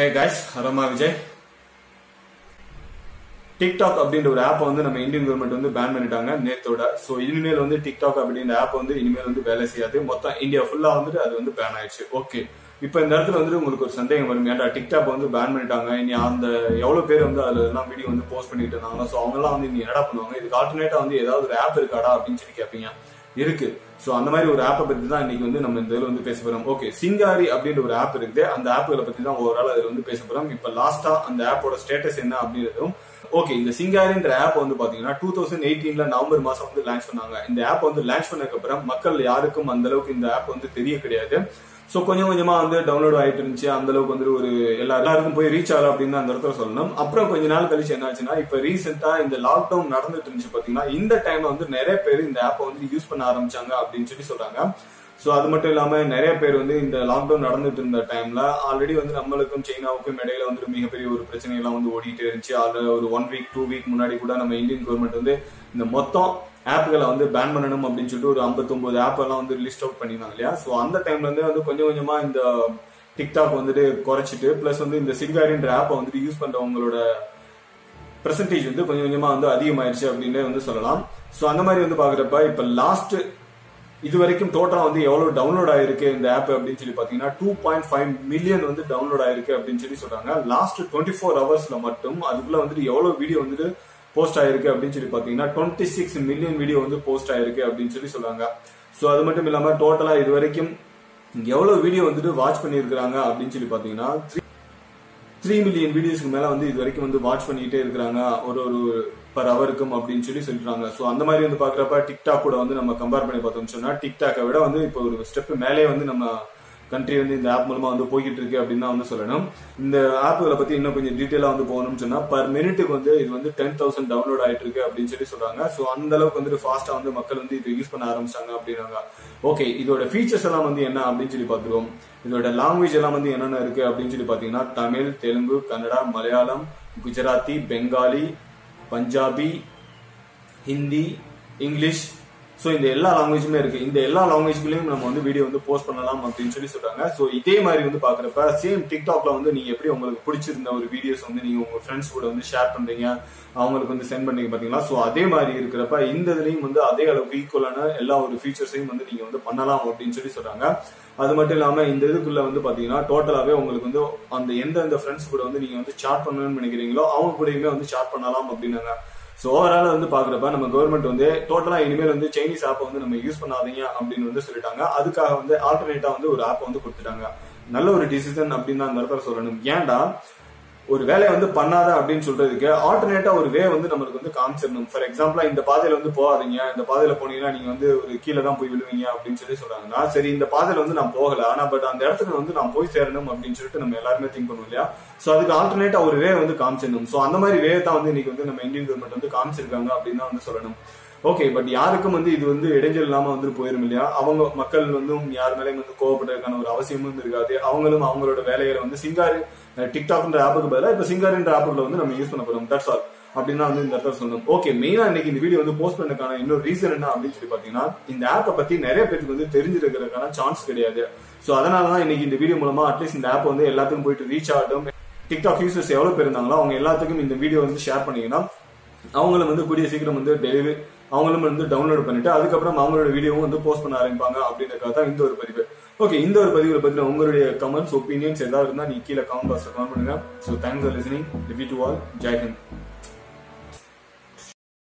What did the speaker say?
ஹே guys Rama Vijay TikTok அப்படின்ற ஒரு app வந்து நம்ம இந்தியன் கவர்மெண்ட் வந்து பேன் பண்ணிட்டாங்க நேத்தோட சோ இனிமேல் வந்து டிக்டாக் அப்படின்ற ஆப் வந்து இனிமேல் வந்து வேலை செய்யாது மொத்தம் இந்தியா ஃபுல்லா வந்துட்டு அது வந்து பேன் ஆயிடுச்சு ஓகே இப்போ இந்த இடத்துல வந்து உங்களுக்கு ஒரு சந்தேகம் வரும் ஏன்டா டிக்டாக் வந்து பேன் பண்ணிட்டாங்க இனி அந்த எவ்வளவு பேர் வந்து அதுல எல்லாம் வீடியோ வந்து போஸ்ட் பண்ணிட்டு இருந்தாங்க சோ அவங்க எல்லாம் வந்து இனி என்னடா பண்ணுவாங்க இதுக்கு ஆல்டர்னேட்டா வந்து ஏதாவது ஒரு ஆப் இருக்காடா அப்படின்னு சொல்லி கேட்பீங்க இருக்கு சோ அந்த மாதிரி ஒரு ஆப்பை பத்தி தான் இன்னைக்கு வந்து நம்ம இந்த இதுல வந்து பேச போறோம் ஓகே சிங்காரி அப்படின்ற ஒரு ஆப் இருக்குது அந்த ஆப்புகளை பத்தி தான் ஓவரால் அதுல வந்து பேச போறோம் இப்ப லாஸ்டா அந்த ஆப்போட ஸ்டேட்டஸ் என்ன அப்படின்றதும் ஓகே இந்த சிங்காரின்ற ஆப் வந்து பாத்தீங்கன்னா டூ தௌசண்ட் எயிட்டீன்ல நவம்பர் மாசம் வந்து லான்ச் பண்ணாங்க இந்த ஆப் வந்து லான்ச் பண்ணதுக்கு அப்புறம் மக்கள் யாருக்கும் அந்த அளவுக்கு இந்த ஆப் வந்து தெரிய கிடையாது சோ கொஞ்சம் கொஞ்சமா வந்து டவுன்லோட் ஆயிட்டு இருந்துச்சு அந்த அளவுக்கு வந்து ஒரு எல்லா எல்லாருக்கும் போய் ரீச் ஆகல அப்படின்னு அந்த இடத்துல சொல்லணும் அப்புறம் கொஞ்ச நாள் கழிச்சு என்ன ஆச்சுன்னா இப்ப ரீசெண்டா இந்த லாக்டவுன் நடந்துட்டு இருந்துச்சு பாத்தீங்கன்னா இந்த டைம்ல வந்து நிறைய பேர் இந்த ஆப்பை வந்து யூஸ் பண்ண ஆரம்பிச்சாங்க அப்படின்னு சொல்லி சொல்றாங்க சோ அது மட்டும் இல்லாம நிறைய பேர் வந்து இந்த லாக்டவுன் நடந்துட்டு இருந்த டைம்ல ஆல்ரெடி வந்து நம்மளுக்கும் சைனாவுக்கும் இடையில வந்து மிகப்பெரிய ஒரு பிரச்சனை எல்லாம் வந்து ஓடிட்டே இருந்துச்சு அதுல ஒரு ஒன் வீக் டூ வீக் முன்னாடி கூட நம்ம இந்தியன் கவர்மெண்ட் வந்து இந்த மொத்தம் ஆப்புகளை வந்து பேன் பண்ணணும் அப்படின்னு சொல்லிட்டு ஒரு 59 ஆப் எல்லாம் வந்து லிஸ்ட் அவுட் பண்ணிருந்தாங்க இல்லையா சோ அந்த டைம்ல இருந்து வந்து கொஞ்சம் கொஞ்சமா இந்த டிக்டாக் வந்துட்டு குறைச்சிட்டு பிளஸ் வந்து இந்த சிங்காரின்ற ஆப்பை வந்துட்டு யூஸ் பண்றவங்களோட பெர்சன்டேஜ் வந்து கொஞ்சம் கொஞ்சமா வந்து அதிகமாயிருச்சு அப்படின்னு வந்து சொல்லலாம் சோ அந்த மாதிரி வந்து பாக்குறப்ப இப்ப லாஸ்ட் இது வரைக்கும் டோட்டலா வந்து எவ்வளவு டவுன்லோட் ஆயிருக்கு இந்த ஆப் அப்படின்னு சொல்லி பாத்தீங்கன்னா டூ பாயிண்ட் ஃபைவ் மில்லியன் வந்து டவுன்லோட் ஆயிருக்கு அப்படின்னு சொல்லி சொல்றாங்க லாஸ்ட் டுவெண்ட்டி ஃபோர் ஹவர்ஸ்ல மட்டும் அதுக்குள்ள வந்துட்டு எவ்வளவு வீடியோ வந்துட்டு போஸ்ட் ஆயிருக்கு அப்படின்னு சொல்லி பாத்தீங்கன்னா டுவெண்ட்டி சிக்ஸ் மில்லியன் வீடியோ வந்து போஸ்ட் ஆயிருக்கு அப்படின்னு சொல்லி சொல்றாங்க சோ அது மட்டும் இல்லாம டோட்டலா இது வரைக்கும் எவ்வளவு வீடியோ வந்துட்டு வாட்ச் பண்ணியிருக்கிறாங்க அப்படின்னு சொல்லி பாத்தீங்கன்னா த்ரீ மில்லியன் வீடியோஸ்க்கு மேல வந்து இது வரைக்கும் வந்து வாட்ச் பண்ணிட்டே இருக்கிறாங்க ஒரு ஒரு பர் ஹவருக்கும் அப்படின்னு சொல்லி சொல்றாங்க சோ அந்த மாதிரி வந்து பாக்குறப்ப டிக்டாக் கூட வந்து நம்ம கம்பேர் பண்ணி பார்த்தோம்னு சொன்னா டிக்டாக்கை விட வந்து இப்போ ஒரு ஸ்டெப் மேலே வந்து நம்ம கண்ட்ரி வந்து இந்த ஆப் மூலமா வந்து போய்கிட்டு இருக்கு அப்படின்னு தான் வந்து சொல்லணும் இந்த ஆப்புகளை பத்தி இன்னும் கொஞ்சம் டீட்டெயிலா வந்து போகணும்னு சொன்னா பர் மினிட்டுக்கு வந்து இது வந்து டென் தௌசண்ட் டவுன்லோட் ஆயிட்டு இருக்கு அப்படின்னு சொல்லி சொல்றாங்க சோ அந்த அளவுக்கு வந்துட்டு ஃபாஸ்டா வந்து மக்கள் வந்து இதை யூஸ் பண்ண ஆரம்பிச்சாங்க அப்படின்னாங்க ஓகே இதோட ஃபீச்சர்ஸ் எல்லாம் வந்து என்ன அப்படின்னு சொல்லி பாத்துருவோம் இதோட லாங்குவேஜ் எல்லாம் வந்து என்னென்ன இருக்கு அப்படின்னு சொல்லி பாத்தீங்கன்னா தமிழ் தெலுங்கு கன்னடா மலையாளம் குஜராத்தி பெங்காலி பஞ்சாபி ஹிந்தி இங்கிலீஷ் ஸோ இந்த எல்லா லாங்குவேஜுமே இருக்கு இந்த எல்லா லாங்குவேஜ்லயும் நம்ம வந்து வீடியோ வந்து போஸ்ட் பண்ணலாம் அப்படின்னு சொல்லி சொல்றாங்க ஸோ இதே மாதிரி வந்து பாக்குறப்ப சேம் டிக்டாக்ல வந்து நீங்க எப்படி உங்களுக்கு பிடிச்சிருந்த ஒரு வீடியோஸ் வந்து நீங்க உங்க ஃப்ரெண்ட்ஸ் கூட வந்து ஷேர் பண்றீங்க அவங்களுக்கு வந்து சென்ட் பண்ணீங்க பாத்தீங்களா ஸோ அதே மாதிரி இருக்கிறப்ப இந்த இதுலயும் வந்து அதே அளவுக்கு ஈக்குவலான எல்லா ஒரு ஃபீச்சர்ஸையும் வந்து நீங்க வந்து பண்ணலாம் அப்படின்னு சொல்லி சொல்றாங்க அது மட்டும் இல்லாம இந்த இதுக்குள்ள வந்து பாத்தீங்கன்னா டோட்டலாவே உங்களுக்கு வந்து அந்த எந்தெந்த ஃப்ரெண்ட்ஸ் கூட வந்து நீங்க வந்து சாட் பண்ணணும்னு நினைக்கிறீங்களோ அவங்க கூடயுமே வந்து சாட் பண்ணலாம் அப்படின்னாங்க ஸோ ஓவரால் வந்து பாக்குறப்ப நம்ம கவர்மெண்ட் வந்து டோட்டலா இனிமேல் வந்து சைனீஸ் ஆப்பை வந்து நம்ம யூஸ் பண்ணாதீங்க அப்படின்னு வந்து சொல்லிட்டாங்க அதுக்காக வந்து ஆல்டர்னேட்டா வந்து ஒரு ஆப் வந்து கொடுத்துட்டாங்க நல்ல ஒரு டிசிஷன் அப்படின்னு தான் அந்த இடத்துல சொல்லணும் ஏன்டா ஒரு வேலையை வந்து பண்ணாத அப்படின்னு சொல்றதுக்கு ஆல்டர்னேட்டா ஒரு வே வந்து நம்மளுக்கு வந்து காமிச்சிடணும் ஃபார் எக்ஸாம்பிளா இந்த பாதையில வந்து போகாதீங்க இந்த பாதையில போனீங்கன்னா நீங்க வந்து ஒரு கீழே தான் போய் விழுவீங்க அப்படின்னு சொல்லி சொல்றாங்கன்னா சரி இந்த பாதையில வந்து நான் போகல ஆனா பட் அந்த இடத்துக்கு வந்து நான் போய் சேரணும் அப்படின்னு சொல்லிட்டு நம்ம எல்லாருமே திங்க் பண்ணுவோம் இல்லையா சோ அதுக்கு ஆல்டர்னேட்டா ஒரு வே வந்து காமிச்சிடணும் சோ அந்த மாதிரி வே தான் வந்து இன்னைக்கு வந்து நம்ம இந்தியன் கவர்மெண்ட் வந்து காமிச்சிருக்காங்க அப்படின்னு தான் வந்து சொல்லணும் ஓகே பட் யாருக்கும் வந்து இது வந்து இடைஞ்சல் இல்லாம வந்து போயிரும் இல்லையா அவங்க மக்கள் வந்து யார் மேலேயும் வந்து கோவப்படுறதுக்கான ஒரு அவசியமும் இருக்காது அவங்களும் அவங்களோட வேலைகளை வந்து சிங்காரி டிக்டாக்ன்ற ஆப்புக்கு பதிலாக இப்ப சிங்காரின்ற ஆப்புகளை வந்து நம்ம யூஸ் பண்ண போறோம் தட்ஸ் ஆல் அப்படின்னு வந்து இந்த இடத்துல சொல்லணும் ஓகே மெயினா இன்னைக்கு இந்த வீடியோ வந்து போஸ்ட் பண்ணதுக்கான இன்னொரு ரீசன் என்ன அப்படின்னு சொல்லி பாத்தீங்கன்னா இந்த ஆப்பை பத்தி நிறைய பேருக்கு வந்து தெரிஞ்சிருக்கிறதுக்கான சான்ஸ் கிடையாது சோ அதனாலதான் இன்னைக்கு இந்த வீடியோ மூலமா அட்லீஸ்ட் இந்த ஆப் வந்து எல்லாத்துக்கும் போயிட்டு ரீச் ஆகட்டும் டிக்டாக் யூசர்ஸ் எவ்வளவு பேர் இருந்தாங்களோ அவங்க எல்லாத்துக்கும் இந்த வீடியோ வந்து ஷேர் பண்ணீங்கன்னா அவங்களும் வந்து கூடிய சீக்கிரம் வந்து டெலிவரி அவங்களும் வந்து டவுன்லோட் பண்ணிட்டு அதுக்கப்புறம் அவங்களோட வீடியோவும் வந்து போஸ்ட் பண்ண ஆரம்பிப்பாங்க அப்படின்றதுக்காக தான் இந்த ஒரு பதிவு ஓகே இந்த ஒரு பதிவுல பத்தின உங்களுடைய கமெண்ட்ஸ் ஒப்பீனியன்ஸ் ஏதாவது இருந்தா நீ கீழே கமெண்ட் பாக்ஸ்ல கமெண்ட் பண்ணுங்க so thanks for listening review to all Jai Hind